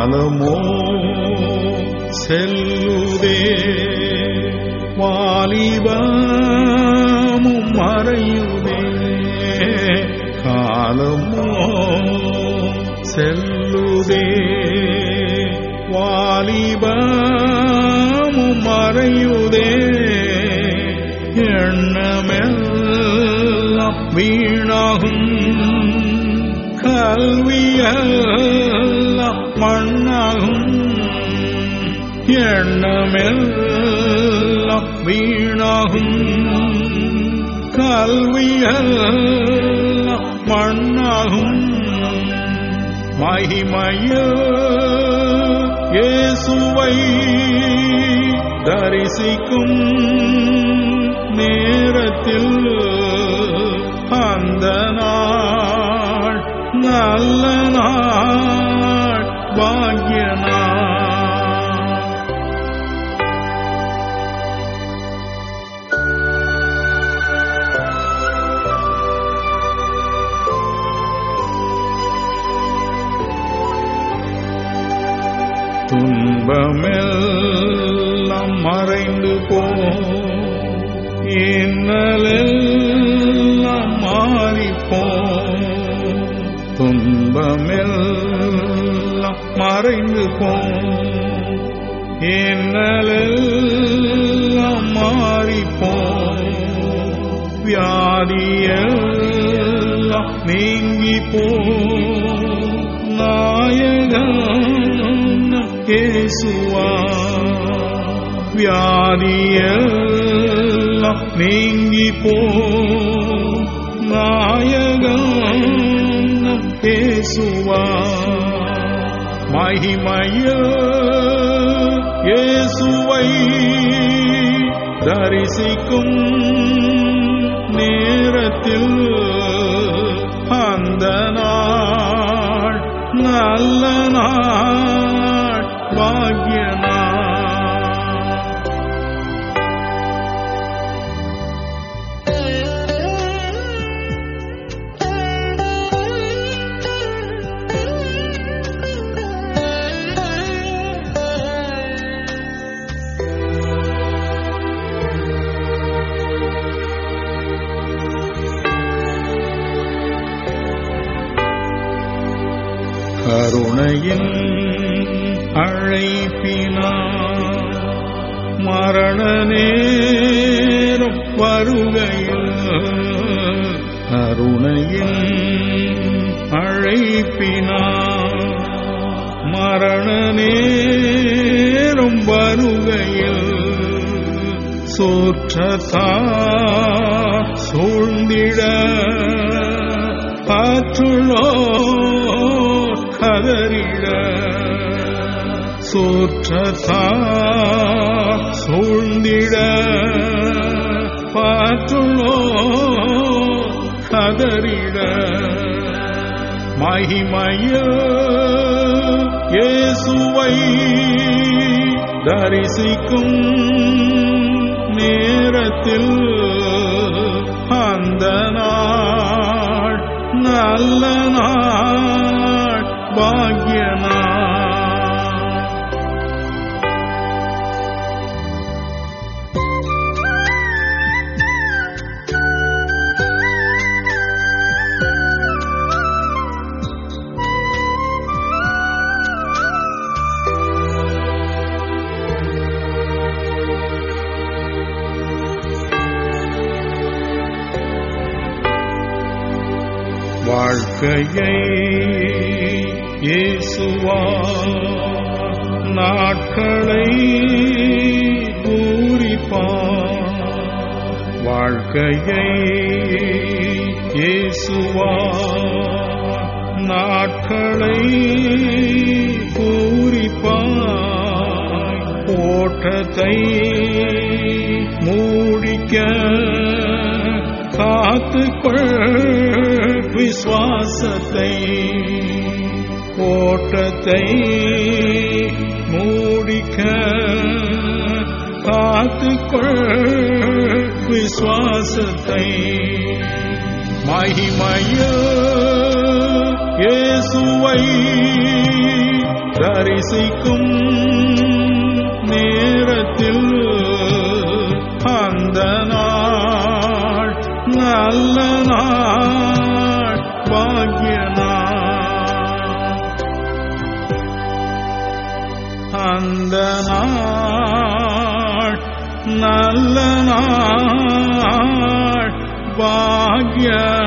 காலமோ செல்லுதே வாலிபமும் மறையுதே காலமோ செல்லுதே வாலிபமும் மறையுதே எண்ணமெல்லாம் வீணாகும் கல்வியெல்லாம் மண்ணாகும் எண்ணமெல்லாம் வீணாகும் கல்வியெல்லாம் மண்ணாகும் மகிமைய இயேசுவை தரிசிக்கும் நேரத்தில் அந்த நாள் நல்ல நாள் பாக்ய நாள் துன்பமெல்லாம் மறைந்து போ இன்னலெல்லாம் மாறிப்போ துன்பமெல்லாம் மறைந்து போ இன்னலெல்லாம் மாறிப்போ வியாதியெல்லாம் நீங்கி போ நாயகன் இயேசுவா வியாதியெல்லாம் நீங்கி போ நாயகன் இயேசுவா மகிமைய இயேசுவை தரிசிக்கும் நேரத்தில் அந்த நாள் நல்ல நாள் பாக்ய நாள் கருணையின் அழைப்பினா மரண நேரம் வருகையில் கருணையின் அழைப்பினா மரண நேரம் வருகையில் சோற்றத்தா சூழ்ந்திட காற்றுள்ளோ கதறிட சோற்றத்தா சூழ்ந்திட பாற்றுள்ளோ கதறிட மகிமைய இயேசுவை தரிசிக்கும் நேரத்தில் அந்த நாள் நல்ல நாள் பாக்ய நாள் வாழ்க்கையை இயேசுவா நாட்களை பூரிப்பார் வாழ்க்கையை இயேசுவா நாட்களை பூரிப்பாய் ஓட்டத்தை மூடிக்க காத்துக்கொள் விசுவாசத்தை ஓட்டத்தை மூடிக்க காத்துக்கொள் விசுவாசத்தை மகிமைய இயேசுவை தரிசிக்கும் நேரத்தில் அந்த நாள் நல்ல நாள் பாக்கிய நாள் அந்த நாள் நல்ல நாள் பாக்ய